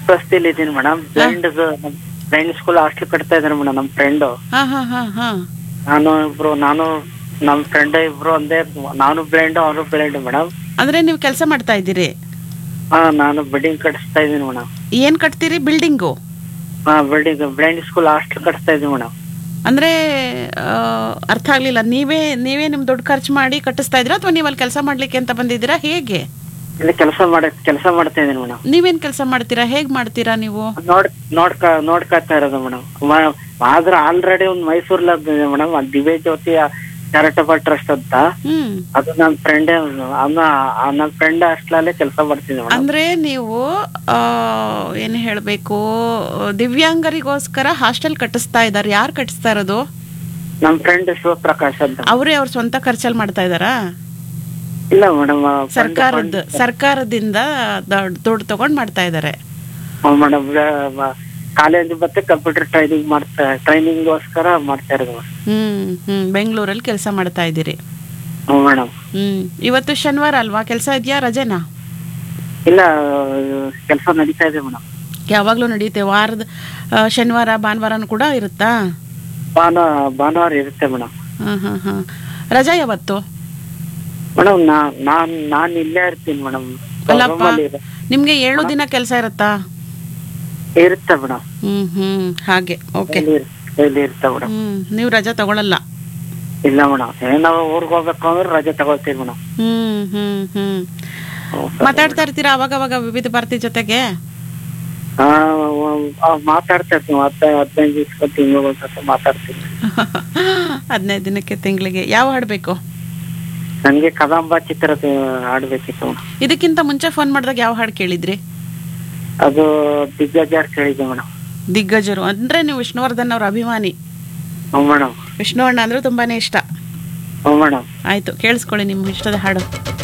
ಬಸ್ತಿಲಿ ಇದೀನಿ madam blind blind school hostel ಕಟ್ತಾ ಇದಾರೆ ಮೇಡಮ್ ನಮ್ಮ ಫ್ರೆಂಡ್ ಹಾ ಹಾ ಹಾ ಹಾ ನಾನು ಇಬ್ರು ನಾನು ನಮ್ಮ ಫ್ರೆಂಡ್ ಇಬ್ರು ಒಂದೇ ನಾನು ಬ್ಲೈಂಡ್ ಅವರು ಬ್ಲೈಂಡ್ ಮೇಡಮ್ ಅಂದ್ರೆ ನೀವು ಕೆಲಸ ಮಾಡ್ತಾ ಇದ್ದೀರಿ ಹಾ ನಾನು ಬಿಲ್ಡಿಂಗ್ ಕಟ್ಟಿಸ್ತಾ ಇದೀನಿ ಮೇಡಮ್ ಏನ್ ಕಟ್ತೀರಿ ಬಿಲ್ಡಿಂಗು ಹಾ ಬಿಲ್ಡಿಂಗ್ ಬ್ಲೈಂಡ್ ಸ್ಕೂಲ್ ಹಾಸ್ಟೆಲ್ ಕಟ್ಟಿಸ್ತಾ ಇದೀನಿ ಮೇಡಮ್ ಅಂದ್ರೆ ಆ, ಅರ್ಥ ಆಗ್ಲಿಲ್ಲ ನೀವೇ ನೀವೇ ನಿಮ್ ದುಡ್ಡು ಖರ್ಚು ಮಾಡಿ ಕಟ್ಟಿಸ್ತಾ ಇದ್ದೀರಾ ಅಥವಾ ನೀವು ಅಲ್ಲಿ ಕೆಲಸ ಮಾಡ್ಲಿಕ್ಕೆ ಅಂತ ಬಂದಿದ್ದೀರಾ ಹೇಗೆ ಇಲ್ಲಿ ಕೆಲಸ ಮಾಡ ಕೆಲಸ ಮಾಡ್ತಾ ಇದೀನಿ ಮೇಡಮ್ ನೀವೇನ್ ಕೆಲಸ ಮಾಡ್ತೀರಾ ಹೇಗ್ ಮಾಡ್ತೀರಾ ನೀವು ನೋಡ್ ನೋಡ್ಕ ನೋಡ್ಕೊತಾ ಇರೋದು ಮೇಡಮ್ ಆದ್ರೆ ಆಲ್ರೆಡಿ ಒಂದು ಮೈಸೂರ್ಲ ಮೇಡಮ್ ದಿವ್ಯ ಜ್ಯೋತಿ ಚಾರಿಟಬಲ್ ಟ್ರಸ್ಟ್ ಅಂತ ಹ್ಮ್ ಅದು ನನ್ನ ಫ್ರೆಂಡ್ ನನ್ನ ಫ್ರೆಂಡ್ ಹಾಸ್ಟೆಲಲ್ಲೇ ಕೆಲಸ ಮಾಡ್ತೀನಿ ಮೇಡಮ್ ಅಂದ್ರೆ ನೀವು ಆ, ಏನ್ ಹೇಳ್ಬೇಕು ದಿವ್ಯಾಂಗರಿಗೋಸ್ಕರ ಹಾಸ್ಟೆಲ್ ಕಟ್ಟಿಸ್ತಾ ಇದಾರೆ ಯಾರು ಕಟ್ಟಿಸ್ತಾ ಇರೋದು ನಮ್ಮ ಫ್ರೆಂಡ್ ಶಿವಪ್ರಕಾಶ್ ಅಂತ ಅವರೇ ಅವ್ರ ಸ್ವಂತ ಖರ್ಚಲ್ಲಿ ಮಾಡ್ತಾ ಇದಾರಾ ಇಲ್ಲ ಮೇಡಮ್ ಸರ್ಕಾರದ ಸರ್ಕಾರದಿಂದ ದ- ದುಡ್ಡು ತಗೊಂಡ್ ಮಾಡ್ತಾ ಇದಾರೆ ಮೇಡಮ್ ಕಾಲೇಜ್ ಮತ್ತೆ ಕಂಪ್ಯೂಟರ್ ಟ್ರೈನಿಂಗ್ ಮಾಡ್ತಾ ಟ್ರೈನಿಂಗ್ಗೋಸ್ಕರ ಮಾಡ್ತಾ ಇರೋದು ಹ್ಮ್ ಹ್ಮ್ ಬೆಂಗಳೂರಲ್ಲಿ ಕೆಲಸ ಮಾಡ್ತಾ ಇದ್ದೀರಿ ಹ್ಞೂ ಮೇಡಮ್ ಹ್ಮ್ ಇವತ್ತು ಶನಿವಾರ ಅಲ್ವಾ ಕೆಲಸ ಇದೆಯಾ ರಜೆನಾ ಇಲ್ಲ ಕೆಲಸ ನಡೀತಾ ಇದೆ ಮೇಡಮ್ ಯಾವಾಗ್ಲೂ ನಡೆಯುತ್ತೆ ವಾರದ ಆ, ಶನಿವಾರ ಭಾನುವಾರನೂ ಕೂಡ ಇರುತ್ತಾ ಭಾನು ಭಾನುವಾರ ಇರುತ್ತೆ ಮೇಡಮ್ ಹಾ ಹಾ ಹಾ ರಜಾ ಯಾವತ್ತು ಮೇಡಮ್ ನಾ ನಾನ್ ನಾನ್ ಇಲ್ಲೇ ಇರ್ತೀನಿ ಮೇಡಮ್ ಅಲ್ಲಪ್ಪ ನಿಮ್ಗೆ ಏಳು ದಿನ ಕೆಲಸ ಇರುತ್ತಾ ಇರುತ್ತೆ ಮೇಡಮ್ ಹ್ಮ್ ಹ್ಮ್ ಹಾಗೆ ಓಕೆ ಡೈಲಿ ಇರುತ್ತೆ ಮೇಡಮ್ ಹ್ಮ್ ನೀವು ರಜಾ ತಗೊಳಲ್ಲ ಇಲ್ಲ ಮೇಡಮ್ ನಾವು ಊರ್ಗ್ ಹೋಗ್ಬೇಕು ಅಂದ್ರೆ ರಜೆ ತಗೊಳ್ತೀವಿ ಮೇಡಮ್ ಹ್ಮ್ ಹ್ಮ್ ಹ್ಮ್ ಮಾತಾಡ್ತಾ ಇರ್ತೀರಾ ಅವಾಗ ಅವಾಗ ವಿವಿಧ ಭಾರತಿ ಜೊತೆಗೆ ಮಾತಾಡ್ತಾ ಇರ್ತೀವಿ ಮತ್ತೆ ಹದಿನೈದು ದಿವಸ ತಿಂಗಳು ಒಂದ್ಸತಿ ಮಾತಾಡ್ತೀವಿ ಹದಿನೈದು ದಿನಕ್ಕೆ ತಿಂಗಳಿಗೆ ಯಾವ ಹಾಡ್ಬೇಕು ನಂಗೆ ಕದಂಬ ಚಿತ್ರದ ಆಡ್ಬೇಕಿತ್ತು ಮೇಡಮ್ ಇದಕ್ಕಿಂತ ಮುಂಚೆ ಫೋನ್ ಮಾಡಿದಾಗ ಯಾವ ಹಾಡು ಕೇಳಿದ್ರಿ ಅದು ದಿಗ್ಗಜಾರ್ ಕೇಳಿದ್ದೆ ಮೇಡಮ್ ದಿಗ್ಗಜರು ಅಂದ್ರೆ ನೀವು ವಿಷ್ಣುವರ್ಧನ್ ಅವ್ರ ಅಭಿಮಾನಿ ಹ್ಞೂ ಮೇಡಮ್ ವಿಷ್ಣು ಅಣ್ಣ ಅಂದ್ರೆ ತುಂಬಾನೇ ಇಷ್ಟ ಹ್ಞೂ ಮೇಡಮ್ ಆಯ್ತು ಕೇಳಿಸ್ಕೊಳ್ಳಿ ನಿಮ್ಮ ಇಷ್ಟದ ಹಾಡು